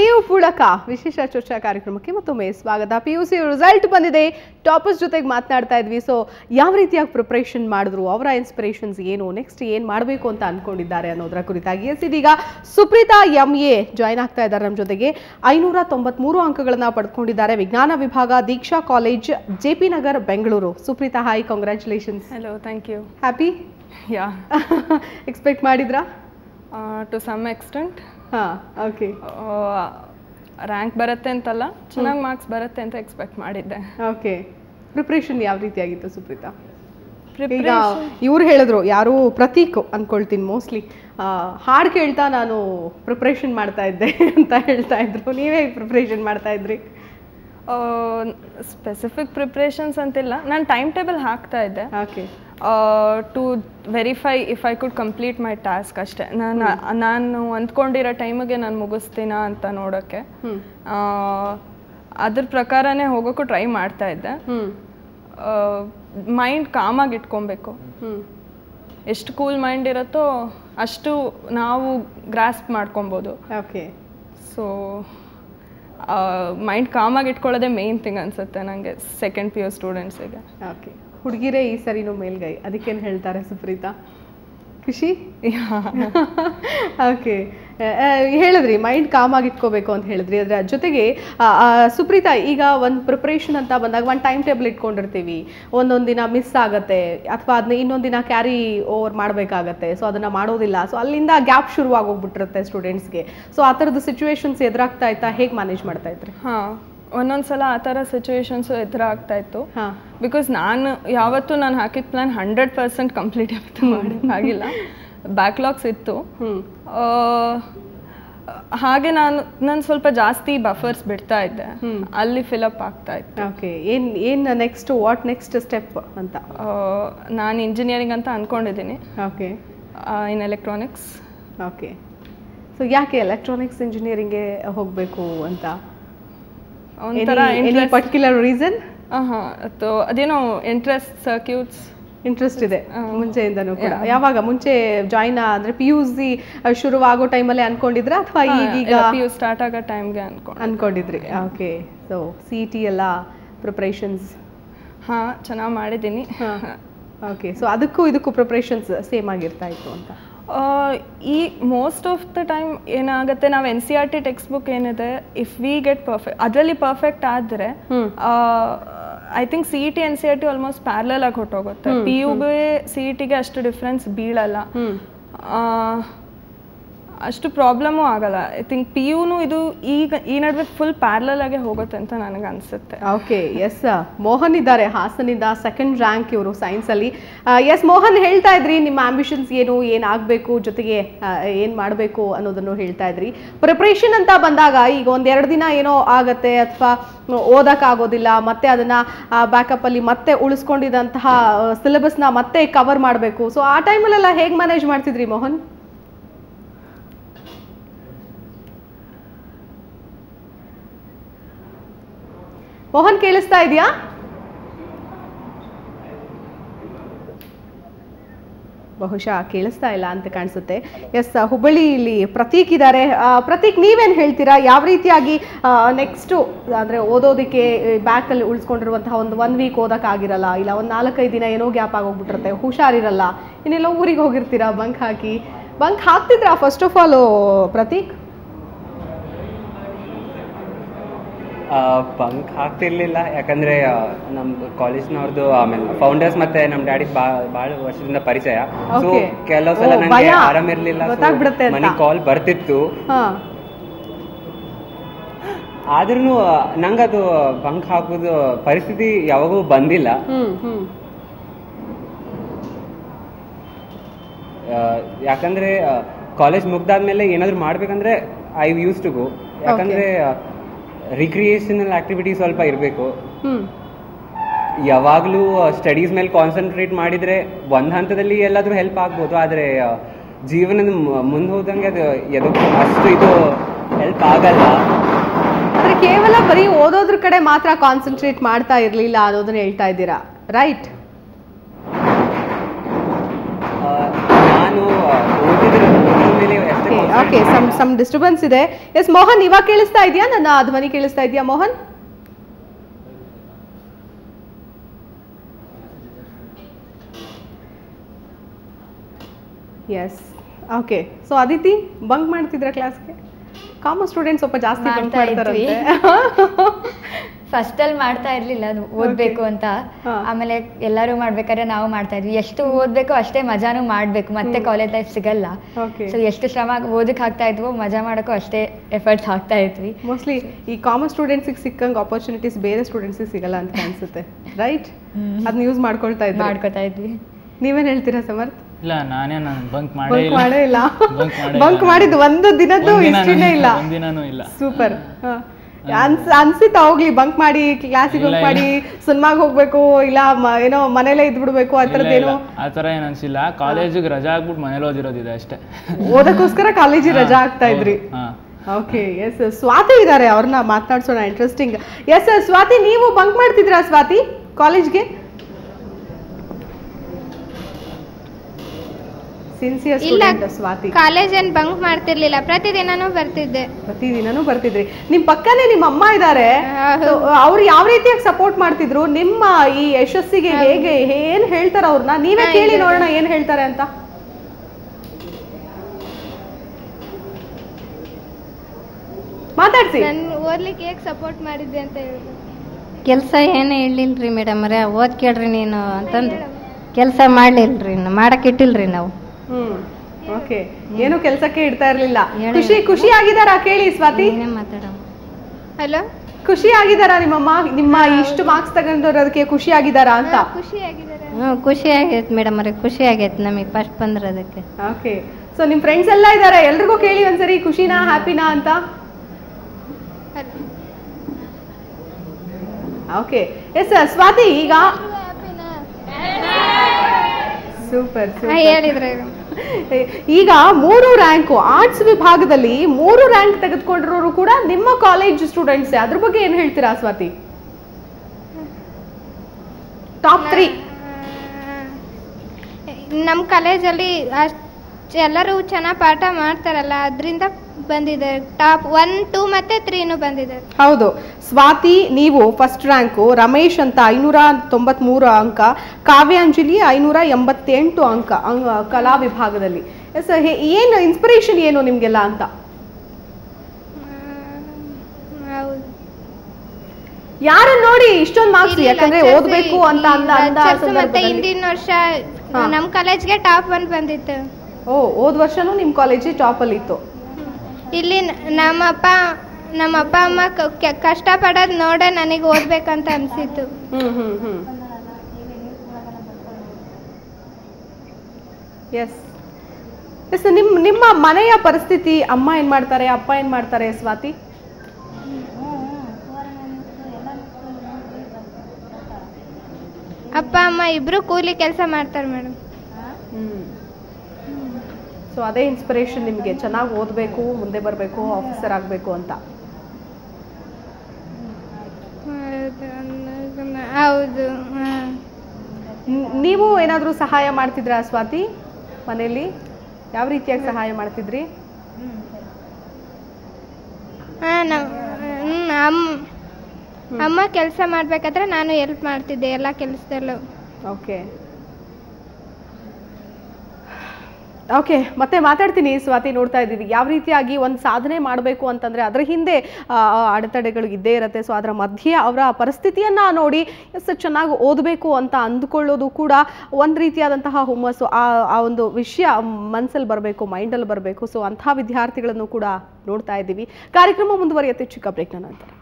P U ಪೂಳಕ ವಿಶೇಷ ಚರ್ಚಾ ಕಾರ್ಯಕ್ರಮಕ್ಕೆ ಮತ್ತೊಮ್ಮೆ ಸ್ವಾಗತ ಪಿ ಯು ಸಿ ರಿಸಲ್ಟ್ ಬಂದಿದೆ ಟಾಪರ್ಸ್ ಜೊತೆಗೆ ಮಾತನಾಡ್ತಾ ಇದ್ವಿ ಸೊ ಯಾವ ರೀತಿಯಾಗಿ ಪ್ರಿಪ್ರೇಷನ್ ಮಾಡಿದ್ರು ಅವರ ಇನ್ಸ್ಪಿರೇಷನ್ಸ್ ಏನು ನೆಕ್ಸ್ಟ್ ಏನು ಮಾಡಬೇಕು ಅಂತ ಅನ್ಕೊಂಡಿದ್ದಾರೆ ಅನ್ನೋದರ ಕುರಿತಾಗಿ ಎಸ್ ಇದೀಗ ಸುಪ್ರೀತಾ ಎಂ ಎ ಜಾಯ್ನ್ ಆಗ್ತಾ ಇದ್ದಾರೆ ನಮ್ಮ ಜೊತೆಗೆ ಐನೂರ ತೊಂಬತ್ಮೂರು ಅಂಕಗಳನ್ನ ಪಡ್ಕೊಂಡಿದ್ದಾರೆ ವಿಜ್ಞಾನ ವಿಭಾಗ Deeksha college J P Nagar Bengaluru Supreetha hi congratulations Hello, thank you. Happy Yeah, expect ಮಾಡಿದ್ರಾ uh, to some extent, ಹಾಂ ಓಕೆ ರ್ಯಾಂಕ್ ಬರುತ್ತೆ ಅಂತಲ್ಲ ಚೆನ್ನಾಗಿ ಮಾರ್ಕ್ಸ್ ಬರುತ್ತೆ ಅಂತ ಎಕ್ಸ್ಪೆಕ್ಟ್ ಮಾಡಿದ್ದೆ ಓಕೆ ಪ್ರಿಪ್ರೇಷನ್ ಯಾವ ರೀತಿಯಾಗಿತ್ತು ಸುಪ್ರೀತಾ ಈಗ Preparation- ಇವ್ರು ಹೇಳಿದ್ರು ಯಾರು ಪ್ರತೀಕ್ ಅನ್ಕೊಳ್ತೀನಿ ಮೋಸ್ಟ್ಲಿ ಹಾಡು ಕೇಳ್ತಾ ನಾನು ಪ್ರಿಪ್ರೇಷನ್ ಮಾಡ್ತಾ ಇದ್ದೆ ಅಂತ ಹೇಳ್ತಾ ಇದ್ರು ನೀವೇ ಪ್ರಿಪ್ರೇಷನ್ ಮಾಡ್ತಾ ಇದ್ರಿ ಸ್ಪೆಸಿಫಿಕ್ ಪ್ರಿಪ್ರೇಷನ್ಸ್ ಅಂತಿಲ್ಲ ನಾನು ಟೈಮ್ ಟೇಬಲ್ ಹಾಕ್ತಾ ಇದ್ದೆ okay to verify if I could complete my task ಅಷ್ಟೇ ನಾನು ನಾನು ಅಂದ್ಕೊಂಡಿರೋ ಟೈಮಿಗೆ ನಾನು ಮುಗಿಸ್ತೀನಾ ಅಂತ ನೋಡೋಕ್ಕೆ ಹ್ಮ್ ಅದ್ರ ಪ್ರಕಾರನೇ ಹೋಗೋಕ್ಕೂ ಟ್ರೈ ಮಾಡ್ತಾ ಇದ್ದೆ ಹ್ಮ್ ಮೈಂಡ್ ಕಾಮಾಗಿ ಇಟ್ಕೊಬೇಕು ಹ್ಮ್ ಎಷ್ಟು ಕೂಲ್ ಮೈಂಡ್ ಇರುತ್ತೋ ಅಷ್ಟು ನಾವು ಗ್ರಾಸ್ಪ್ ಮಾಡ್ಕೊಬೋದು ಓಕೆ ಸೊ ಮೈಂಡ್ ಕಾಮಾಗಿ ಇಟ್ಕೊಳ್ಳೋದೇ ಮೇನ್ ಥಿಂಗ್ ಅನ್ಸುತ್ತೆ ನನಗೆ ಸೆಕೆಂಡ್ ಪಿ ಯು ಸ್ಟೂಡೆಂಟ್ಸಿಗೆ ಓಕೆ ಹುಡುಗಿರೇ ಈ ಸರಿನೂ ಮೇಲ್ಗೈ ಅದಕ್ಕೇನು ಹೇಳ್ತಾರೆ ಸುಪ್ರೀತಾ ಖುಷಿ ಓಕೆ ಹೇಳಿದ್ರಿ ಮೈಂಡ್ ಕಾಮ್ ಆಗಿ ಇಟ್ಕೋಬೇಕು ಅಂತ ಹೇಳಿದ್ರಿ ಅದರ ಜೊತೆಗೆ ಆ, ಆ, ಸುಪ್ರೀತಾ ಈಗ ಒಂದು ಪ್ರಿಪ್ರೇಷನ್ ಅಂತ ಬಂದಾಗ ಒಂದು ಟೈಮ್ ಟೇಬಲ್ ಇಟ್ಕೊಂಡಿರ್ತೀವಿ ಒಂದೊಂದು ದಿನ ಮಿಸ್ ಆಗುತ್ತೆ ಅಥವಾ ಅದನ್ನ ಇನ್ನೊಂದು ದಿನ ಕ್ಯಾರಿ ಓವರ್ ಮಾಡಬೇಕಾಗತ್ತೆ ಸೊ ಅದನ್ನು ಮಾಡೋದಿಲ್ಲ ಸೊ ಅಲ್ಲಿಂದ ಗ್ಯಾಪ್ ಶುರುವಾಗೋಗ್ಬಿಟ್ಟಿರುತ್ತೆ ಸ್ಟೂಡೆಂಟ್ಸ್ಗೆ ಸೊ ಆ ಥರದ್ದು ಸಿಚುವೇಶನ್ಸ್ ಎದುರಾಗ್ತಾ ಇತ್ತಾ ಹೇಗೆ ಮ್ಯಾನೇಜ್ ಮಾಡ್ತಾ ಇದ್ರಿ ಹಾಂ ಒಂದೊಂದು ಸಲ ಆ ಥರ ಸಿಚುವೇಶನ್ಸು ಎದುರಾಗ್ತಾ ಇತ್ತು ಹಾಂ ಬಿಕಾಸ್ ನಾನು ಯಾವತ್ತೂ ನಾನು ಹಾಕಿದ ಪ್ಲ್ಯಾನ್ ಹಂಡ್ರೆಡ್ ಪರ್ಸೆಂಟ್ ಕಂಪ್ಲೀಟ್ ಯಾವತ್ತೂ ಮಾಡೋಕ್ಕಾಗಿಲ್ಲ ಬ್ಯಾಕ್ಲಾಗ್ಸ್ ಇತ್ತು ಹ್ಞೂ ಆ, ಹಾಗೆ ನಾನು ನಾನು ಸ್ವಲ್ಪ ಜಾಸ್ತಿ ಬಫರ್ಸ್ ಬಿಡ್ತಾ ಇದ್ದೆ ಅಲ್ಲಿ ಫಿಲಪ್ ಆಗ್ತಾ ಇತ್ತು ಓಕೆ ಏನು ಏನು ನೆಕ್ಸ್ಟ್ ವಾಟ್ ನೆಕ್ಸ್ಟ್ ಸ್ಟೆಪ್ ಅಂತ ನಾನು ಇಂಜಿನಿಯರಿಂಗ್ ಅಂತ ಅಂದ್ಕೊಂಡಿದ್ದೀನಿ okay in electronics okay so ಯಾಕೆ ಎಲೆಕ್ಟ್ರಾನಿಕ್ಸ್ ಇಂಜಿನಿಯರಿಂಗ್ಗೆ ಹೋಗಬೇಕು ಅಂತ ಒಂಥರ ಎನಿ ಪರ್ಟಿಕ್ಯುಲರ್ ರೀಸನ್ ಹಾಂ ಅದೇನೋ ಇಂಟ್ರೆಸ್ಟ್ ಸರ್ಕ್ಯೂಟ್ಸ್ ಇಂಟ್ರೆಸ್ಟ್ ಇದೆ ಮುಂಚೆಯಿಂದನೂ ಕೂಡ ಯಾವಾಗ ಮುಂಚೆ ಜಾಯಿನ್ ಅಂದ್ರೆ ಪಿ ಯು ಸಿ ಶುರುವಾಗೋ ಟೈಮಲ್ಲೇ ಅನ್ಕೊಂಡಿದ್ರಾ ಅಥವಾ ಈಗೀಗ ಪಿ ಯು ಸ್ಟಾರ್ಟ್ ಆಗೋ ಟೈಮ್ಗೆ ಅನ್ಕೊಂಡು ಅನ್ಕೊಂಡಿದ್ರಿ ಓಕೆ ಸೊ ಸಿ ಟಿ ಎಲ್ಲ ಪ್ರಿಪ್ರೇಷನ್ಸ್ ಹಾಂ ಚೆನ್ನಾಗಿ ಮಾಡಿದ್ದೀನಿ ಓಕೆ ಸೊ ಅದಕ್ಕೂ ಇದಕ್ಕೂ ಪ್ರಿಪ್ರೇಷನ್ಸ್ ಸೇಮ್ ಆಗಿರ್ತಾ ಇತ್ತು ಅಂತ ಆ, ಈ ಮೋಸ್ಟ್ ಆಫ್ ದ ಟೈಮ್ ಏನಾಗುತ್ತೆ ನಾವು N C R T text book ಏನಿದೆ ಇಫ್ ವಿ ಗೆಟ್ ಪರ್ಫೆಕ್ಟ್ ಅದರಲ್ಲಿ ಪರ್ಫೆಕ್ಟ್ ಆದರೆ hmm. I think C E T N C R T almost parallel ಆಗಿ ಹೊಟ್ಟೋಗುತ್ತೆ ಪಿ ಯುಗೆ ಸಿ ಇ ಟಿಗೆ ಅಷ್ಟು ಡಿಫ್ರೆನ್ಸ್ ಬೀಳಲ್ಲ ಹ್ಮ್ ಆ, ಅಷ್ಟು ಪ್ರಾಬ್ಲಮ್ಮು ಆಗಲ್ಲ ಐ ಥಿಂಕ್ ಪಿ ಯುನು ಇದು ಈಗ ಈ ನಡುವೆ ಫುಲ್ ಪ್ಯಾರಲಲ್ ಆಗಿ ಹೋಗುತ್ತೆ ಅಂತ ನನಗೆ ಅನಿಸುತ್ತೆ ಓಕೆ ಎಸ್ ಮೋಹನ್ ಇದ್ದಾರೆ ಹಾಸನಿಂದ ಸೆಕೆಂಡ್ ರ್ಯಾಂಕ್ ಇವರು ಸೈನ್ಸಲ್ಲಿ ಎಸ್ ಮೋಹನ್ ಹೇಳ್ತಾ ಇದ್ರಿ ನಿಮ್ಮ ಆಂಬಿಷನ್ಸ್ ಏನು ಏನಾಗಬೇಕು ಜೊತೆಗೆ ಏನು ಮಾಡಬೇಕು ಅನ್ನೋದನ್ನು ಹೇಳ್ತಾ ಇದ್ರಿ ಪ್ರಿಪ್ರೇಷನ್ ಅಂತ ಬಂದಾಗ ಈಗ ಒಂದೆರಡು ದಿನ ಏನೋ ಆಗತ್ತೆ ಅಥವಾ ಓದಕ್ಕಾಗೋದಿಲ್ಲ ಮತ್ತೆ ಅದನ್ನ ಬ್ಯಾಕಪ್ ಅಲ್ಲಿ ಮತ್ತೆ ಉಳಿಸ್ಕೊಂಡಿದ್ದಂತಹ ಸಿಲೆಬಸ್ನ ಮತ್ತೆ ಕವರ್ ಮಾಡಬೇಕು ಸೊ ಆ ಟೈಮಲ್ಲೆಲ್ಲ ಹೇಗೆ ಮ್ಯಾನೇಜ್ ಮಾಡ್ತಿದ್ರಿ ಮೋಹನ್ ಮೋಹನ್ ಕೇಳಿಸ್ತಾ ಇದೆಯಾ ಬಹುಶಃ ಕೇಳಿಸ್ತಾ ಇಲ್ಲ ಅಂತ ಕಾಣಿಸುತ್ತೆ ಎಸ್ ಹುಬ್ಬಳ್ಳಿಯಲ್ಲಿ ಪ್ರತೀಕ್ ಇದ್ದಾರೆ ಆ, ಪ್ರತೀಕ್ ನೀವೇನು ಹೇಳ್ತೀರಾ ಯಾವ ರೀತಿಯಾಗಿ ನೆಕ್ಸ್ಟು ಅಂದರೆ ಓದೋದಕ್ಕೆ ಬ್ಯಾಕಲ್ಲಿ ಉಳಿಸ್ಕೊಂಡಿರುವಂತಹ ಒಂದು ಒನ್ ವೀಕ್ ಓದೋಕ್ಕಾಗಿರಲ್ಲ ಇಲ್ಲ ಒಂದು ನಾಲ್ಕೈದು ದಿನ ಏನೋ ಗ್ಯಾಪ್ ಆಗೋಗ್ಬಿಟ್ಟಿರುತ್ತೆ ಹುಷಾರಿರಲ್ಲ ಇನ್ನೆಲ್ಲ ಊರಿಗೆ ಹೋಗಿರ್ತೀರಾ ಬಂಕ್ ಹಾಕಿ ಬಂಕ್ ಹಾಕ್ತಿದ್ರಾ first of all Prateek bunk ಹಾಕ್ತಿರ್ಲಿಲ್ಲ ಯಾಕಂದ್ರೆ ಆ, ನಮ್ ಕಾಲೇಜ್ನವ್ರದ್ದು ಆಮೇಲೆ ಫೌಂಡರ್ಸ್ ಮತ್ತೆ ನಮ್ ಡ್ಯಾಡಿ ಬಹಳ ವರ್ಷದಿಂದ ಪರಿಚಯ ಸೊ Okay. ಕೆಲವು ಸಲ ಓ, ನಂಗೆ ಭಯ. ಆರಾಮಿರ್ಲಿಲ್ಲ ಗೊತ್ತಾಗ್ಬಿಡುತ್ತೆ ಅಂತ. ಮನೆಗೆ ಕಾಲ್ ಬರ್ತಿತ್ತು ಹಾಂ ಆದ್ರೂ ನಂಗದು ಬಂಕ್ ಹಾಕೋದು ಪರಿಸ್ಥಿತಿ ಯಾವಾಗೂ ಬಂದಿಲ್ಲ ಹ್ಞೂ ಹ್ಞೂ ಆ, ಯಾಕಂದ್ರೆ ಕಾಲೇಜ್ ಮುಗ್ದಾದ್ಮೇಲೆ ಏನಾದ್ರು ಮಾಡ್ಬೇಕಂದ್ರೆ ಐ ಯೂಸ್ ಟು ಗೋ ಯಾಕಂದ್ರೆ ರಿಕ್ರಿಯೇಷನಲ್ ಆಕ್ಟಿವಿಟಿ ಸ್ವಲ್ಪ ಇರಬೇಕು ಹ್ಞೂ ಯಾವಾಗಲೂ ಸ್ಟಡೀಸ್ ಮೇಲೆ ಕಾನ್ಸಂಟ್ರೇಟ್ ಮಾಡಿದ್ರೆ ಒಂದ್ ಹಂತದಲ್ಲಿ ಎಲ್ಲಾದ್ರೂ ಹೆಲ್ಪ್ ಆಗ್ಬೋದು ಆದ್ರೆ ಆ, ಜೀವನದ ಮುಂದೆ ಹೋದಂಗೆ ಅದು ಎದಕ್ಕೂ ಅಷ್ಟು ಇದು ಹೆಲ್ಪ್ ಆಗಲ್ಲ ಅಂದ್ರೆ ಕೇವಲ ಬರೀ ಓದೋದ್ರ ಕಡೆ ಮಾತ್ರ ಕಾನ್ಸಂಟ್ರೇಟ್ ಮಾಡ್ತಾ ಇರ್ಲಿಲ್ಲ ಅನ್ನೋದನ್ನ ಹೇಳ್ತಾ ಇದ್ದೀರಾ ರೈಟ್ ಆ, ನಾನು ಆ, ಓದಿದ್ರ ಓದಿದ್ರ ಮೇಲೆ ಅಷ್ಟೇ Okay. Okay some some disturbance ಇದೆ ಎಸ್ ಮೋಹನ್ ಇವಾಗ ಕೇಳಿಸ್ತಾ ಇದೆಯಾ ನನ್ನ ಧ್ವನಿ ಕೇಳಿಸ್ತಾ ಇದೆಯಾ Mohan S okay so Aditi bunk ಮಾಡ್ತಿದ್ರ ಕ್ಲಾಸ್ಗೆ ಕಾಮರ್ಸ್ ಸ್ಟೂಡೆಂಟ್ ಸ್ವಲ್ಪ ಜಾಸ್ತಿ ಬಂಕ್ ಮಾಡ್ತಾ ಮಾಡ್ತಾರಂತೆ ಫಸ್ಟ್ ಅಲ್ಲಿ ಮಾಡ್ತಾ ಇರ್ಲಿಲ್ಲ ಅದು ಓದ್ಬೇಕು ಅಂತ ಹಾ. ಆಮೇಲೆ ಎಲ್ಲರೂ ಮಾಡ್ಬೇಕಾದ್ರೆ ನಾವು ಮಾಡ್ತಾ ಇದ್ವಿ ಎಷ್ಟು ಓದ್ಬೇಕು ಅಷ್ಟೇ ಮಜಾನು ಮಾಡ್ಬೇಕು ಮತ್ತೆ ಕಾಲೇಜ್ ಲೈಫ್ ಸಿಗಲ್ಲ ಓಕೆ ಸೊ ಎಷ್ಟು ಶ್ರಮ ಓದಕ್ ಹಾಕ್ತಾ ಇದ್ವೋ ಮಜಾ ಮಾಡಕ್ಕೂ ಅಷ್ಟೇ ಎಫರ್ಟ್ಸ್ ಹಾಕ್ತಾ ಇದ್ವಿ ಮೋಸ್ಟ್ಲಿ ಈ ಕಾಮರ್ಸ್ ಸ್ಟೂಡೆಂಟ್ಸಿಗೆ ಸಿಕ್ಕಂಗೆ ಆಪರ್ಚುನಿಟೀಸ್ ಬೇರೆ ಸ್ಟೂಡೆಂಟ್ಸಿಗೆ ಸಿಗಲ್ಲ ಅಂತ ಅನ್ಸುತ್ತೆ ರೈಟ್ ಅದನ್ನ ಯೂಸ್ ಮಾಡ್ಕೊಳ್ತಾ ಇದ್ದಾರೆ ಮಾಡ್ಕೋತಾ ಇದ್ವಿ ನೀವೇನ್ ಹೇಳ್ತೀರಾ ಸಮರ್ಥ್ ಇಲ್ಲ ನಾನೇ ನಾನು ಬಂಕ್ ಮಾಡೇ ಬಂಕ್ ಇಲ್ಲ ಮಾಡೇ ಇಲ್ಲ Bunk ಮಾಡೇ ಬಂಕ್ ಇಲ್ಲ. ಮಾಡಿದ್ದು ಒಂದು ದಿನದ್ದು ಒಂದಿನಾನೂ ಹಿಸ್ಟ್ರಿನೇ ಇಲ್ಲ ಒಂದಿನಾನೂ ಇಲ್ಲ ಸೂಪರ್ ಅನ್ಸ್ ಅನ್ಸಿತಾ ಹೋಗ್ಲಿ ಬಂಕ್ ಮಾಡಿ ಕ್ಲಾಸಿಗೆ ಇಲ್ಲ, ಬಂಕ್ ಮಾಡಿ ಸಿನಿಮಾಗ್ ಹೋಗ್ಬೇಕು ಇಲ್ಲ ಮ- ಏನೋ ಮನೇಲೇ ಇದ್ಬಿಡ್ಬೇಕು ಆ ಇಲ್ಲ, ಥರದ್ದೇನೋ ಇಲ್ಲ. ಆ ಥರ ಏನು ಅನ್ಸಿಲ್ಲ ಕಾಲೇಜಿಗೆ ರಜಾ ಹಾಕ್ಬಿಟ್ಟು ಮನೇಲಿ ಓದಿರೋದಿದೆ ಅಷ್ಟೇ ಓದಕ್ಕೋಸ್ಕರ ಕಾಲೇಜಿಗೆ ರಜಾ ಆಗ್ತಾ ಇದ್ರಿ ಹಾ ಓಕೆ ಎಸ್ ಸ್ವಾತಿ ಇದ್ದಾರೆ ಅವ್ರನ್ನ ಮಾತನಾಡ್ಸೋಣ ಇಂಟ್ರೆಸ್ಟಿಂಗ್ ಎಸ್ ಸ್ವಾತಿ ನೀವು ಬಂಕ್ ಮಾಡ್ತಿದ್ರಾ ಸ್ವಾತಿ ಕಾಲೇಜ್ಗೆ ಸಿನ್ಸಿಯರ್ ಇಲ್ಲ ಸ್ಟೂಡೆಂಟ್ ಸ್ವಾತಿ ಕಾಲೇಜ್ ಏನ್ ಬಂಕ್ ಮಾಡ್ತಿರ್ಲಿಲ್ಲ ಪ್ರತಿದಿನನೂ ಬರ್ತಿದ್ದೆ ಪ್ರತಿದಿನನೂ ಬರ್ತಿದ್ರಿ ನಿಮ್ ಪಕ್ಕನೇ ನಿಮ್ಮ ಅಮ್ಮ ಇದ್ದಾರೆ ಹೌದು. ಅವ್ರು ಯಾವ ರೀತಿಯಾಗಿ ಸಪೋರ್ಟ್ ಮಾಡ್ತಿದ್ರು ನಿಮ್ಮ ಈ ಯಶಸ್ಸಿಗೆ ಹೇಗೆ ಏನ್ ಹೇಳ್ತಾರ ಅವ್ರನ್ನ ನೀವೇ ಹಾ, ಕೇಳಿ ಇದೆ. ನೋಡೋಣ ಏನ್ ಹೇಳ್ತಾರೆ ಅಂತ ಮಾತಾಡ್ಸಿ ನನ್ ಓದ್ಲಿಕ್ಕೆ ಹೇಗ್ ಸಪೋರ್ಟ್ ಮಾಡಿದ್ದೆ ಅಂತ ಹೇಳ್ಬೇಕು ಕೆಲಸ ಏನು ಹೇಳಿಲ್ರಿ ಮೇಡಮ್ ರೇ ಓದ್ ಕೇಳ್ರಿ ನೀನು ಅಂತಂದು ಕೆಲಸ ಮಾಡ್ಲಿಲ್ರಿ ಮಾಡಕ್ ಇಟ್ಟಿಲ್ರಿ ನಾವು ಹ್ಮ್ ಓಕೆ ಏನು ಕೆಲ್ಸಕ್ಕೆ ಇಡ್ತಾ ಇರ್ಲಿಲ್ಲ ಹೇಳಿ. ಖುಷಿ ಖುಷಿ ಆಗಿದಾರಾ ಕೇಳಿ ಸ್ವಾತಿ ಏನೇ ಮಾತಾಡೋ ಹಲೋ ಖುಷಿ ಆಗಿದಾರಾ ನಿಮ್ಮಮ್ಮ ನಿಮ್ಮ ಇಷ್ಟು ಮಾರ್ಕ್ಸ್ ತಗೊಂಡಿರೋದಕ್ಕೆ ಖುಷಿ ಆಗಿದಾರಾ ಅಂತ ಖುಷಿ ಆಗಿದ್ದಾರೆ ಹ್ಞೂ ಖುಷಿ ಆಗೈತೆ ಮೇಡಮ್ ಅವ್ರೆ ಖುಷಿ ಆಗೈತೆ ನಮಗೆ ಫಸ್ಟ್ ಬಂದಿರೋದಕ್ಕೆ ಓಕೆ ಸೊ ನಿಮ್ ಫ್ರೆಂಡ್ಸ್ ಎಲ್ಲ ಇದಾರೆ ಎಲ್ರಿಗೂ ಕೇಳಿ ಒಂದ್ಸರಿ ಖುಷಿನಾ ಹ್ಯಾಪಿನಾ ಅಂತ ಓಕೆ ಎಸ್ ಸ್ವಾತಿ ಈಗ ಸೂಪರ್ ಹೇಳಿದ್ರೆ ಈಗ ಮೂರು ರ್ಯಾಂಕು ಆರ್ಟ್ಸ್ ವಿಭಾಗದಲ್ಲಿ ಮೂರು ರ್ಯಾಂಕ್ ತೆಗೆದುಕೊಂಡಿರೋರು ಕೂಡ ನಿಮ್ಮ ಕಾಲೇಜ್ ಸ್ಟೂಡೆಂಟ್ಸ್ ಅದ್ರ ಬಗ್ಗೆ ಏನ್ ಹೇಳ್ತೀರಾ ಸ್ವಾತಿ ಟಾಪ್ ತ್ರೀ ನಮ್ಮ ಕಾಲೇಜಲ್ಲಿ ಅಷ್ಟ್ ಎಲ್ಲರೂ ಚೆನ್ನಾಗಿ ಪಾಠ ಮಾಡ್ತಾರಲ್ಲ ಅದರಿಂದ ಬಂದಿದೆ ಟಾಪ್ ಒನ್ ಟೂ ಮತ್ತೆ ತ್ರೀನು ಬಂದಿದೆ ಹೌದು ಸ್ವಾತಿ ನೀವು ಫಸ್ಟ್ ರ್ಯಾಂಕು ರಮೇಶ್ ಅಂತ ಐನೂರ ತೊಂಬತ್ಮೂರು ಅಂಕ ಕಾವ್ಯಾಂಜಲಿ ಐನೂರ ಎಂಬತ್ತೆಂಟು ಅಂಕ ಅಂಗ- ಕಲಾ ವಿಭಾಗದಲ್ಲಿ ಎಸ್ ಏನು ಇನ್ಸ್ಪಿರೇಷನ್ ಏನು ನಿಮ್ಗೆಲ್ಲ ಅಂತ ಹೌದು ಯಾರನ್ನ ನೋಡಿ ಇಷ್ಟೊಂದು ಮಾರ್ಕ್ಸ್ ಇಲ್ಲ, ಯಾಕಂದ್ರೆ lectures ಓದ್ಬೇಕು ಅಂತ ಈ ಅಂದ ಅಂದ lectures ಮತ್ತೆ ಸಂದರ್ಭದಲ್ಲಿ ಹಿಂದಿನ ವರ್ಷ ಹಾ. ನಮ್ಮ ಕಾಲೇಜ್ಗೆ ಟಾಪ್ ಒನ್ ಬಂದಿತ್ತು ಓ ಹೋದ್ ವರ್ಷನೂ ನಿಮ್ ಕಾಲೇಜ್ ಟಾಪ್ ಅಲ್ಲಿ ಇತ್ತು ಇಲ್ಲಿ ನ- ನಮ್ಮಪ್ಪ ನಮ್ಮ ಅಪ್ಪ ಅಮ್ಮ ಕ- ಕ- ಕಷ್ಟಪಡೋದು ನೋಡೇ ನನಗೆ ಓದ್ಬೇಕಂತ ಅನ್ಸಿತ್ತು ಹ್ಮ್ ಹ್ಮ್ ಹ್ಮ್ ಎಸ್ ಎಸ್ ನಿಮ್ ನಿಮ್ಮ ಮನೆಯ ಪರಿಸ್ಥಿತಿ ಅಮ್ಮ ಏನ್ ಮಾಡ್ತಾರೆ ಅಪ್ಪ ಏನ್ ಮಾಡ್ತಾರೆ ಸ್ವಾತಿ ಅಪ್ಪ ಅಮ್ಮ ಇಬ್ರು ಕೂಲಿ ಕೆಲಸ ಮಾಡ್ತಾರೆ ಮೇಡಮ್ ಸೊ ಅದೇ ಇನ್ಸ್ಪಿರೇಷನ್ ನಿಮಗೆ ಚೆನ್ನಾಗಿ ಓದಬೇಕು ಮುಂದೆ ಬರಬೇಕು ಆಫೀಸರ್ ಆಗಬೇಕು ಅಂತ ಹೌದು ಹಾ. ನ್- ನೀವು ಏನಾದರೂ ಸಹಾಯ ಮಾಡ್ತಿದ್ರಾ ಸ್ವಾತಿ ಮನೆಯಲ್ಲಿ ಯಾವ ರೀತಿಯಾಗಿ ಸಹಾಯ ಮಾಡ್ತಿದ್ರಿ ಹಾ, ನಮ್- ಹ್ಮ್, ಅಮ್ ಅಮ್ಮ ಕೆಲಸ ಮಾಡ್ಬೇಕಾದ್ರೆ ನಾನು ಹೆಲ್ಪ್ ಮಾಡ್ತಿದ್ದೆ ಎಲ್ಲ ಕೆಲಸದಲ್ಲೂ ಓಕೆ ಓಕೆ ಮತ್ತೆ ಮಾತಾಡ್ತೀನಿ ಸ್ವಾತಿ ನೋಡ್ತಾ ಇದ್ದೀವಿ ಯಾವ ರೀತಿಯಾಗಿ ಒಂದು ಸಾಧನೆ ಮಾಡಬೇಕು ಅಂತಂದ್ರೆ ಅದರ ಹಿಂದೆ ಆ, ಆ, ಅಡೆತಡೆಗಳು ಇದ್ದೇ ಇರುತ್ತೆ ಸೊ ಅದರ ಮಧ್ಯೆ ಅವರ ಪರಿಸ್ಥಿತಿಯನ್ನ ನೋಡಿ ಎಸ್ ಚೆನ್ನಾಗಿ ಓದಬೇಕು ಅಂತ ಅಂದ್ಕೊಳ್ಳೋದು ಕೂಡ ಒಂದು ರೀತಿಯಾದಂತಹ ಹುಮ್ಮಸ್ಸು ಆ ಆ ಒಂದು ವಿಷಯ ಮನಸ್ಸಲ್ಲಿ ಬರಬೇಕು ಮೈಂಡಲ್ಲಿ ಬರಬೇಕು ಸೊ ಅಂತಹ ವಿದ್ಯಾರ್ಥಿಗಳನ್ನು ಕೂಡ ನೋಡ್ತಾ ಇದ್ದೀವಿ ಕಾರ್ಯಕ್ರಮ ಮುಂದುವರಿಯುತ್ತೆ ಚಿಕ್ಕ ಬ್ರೇಕ್ನ ನಂತರ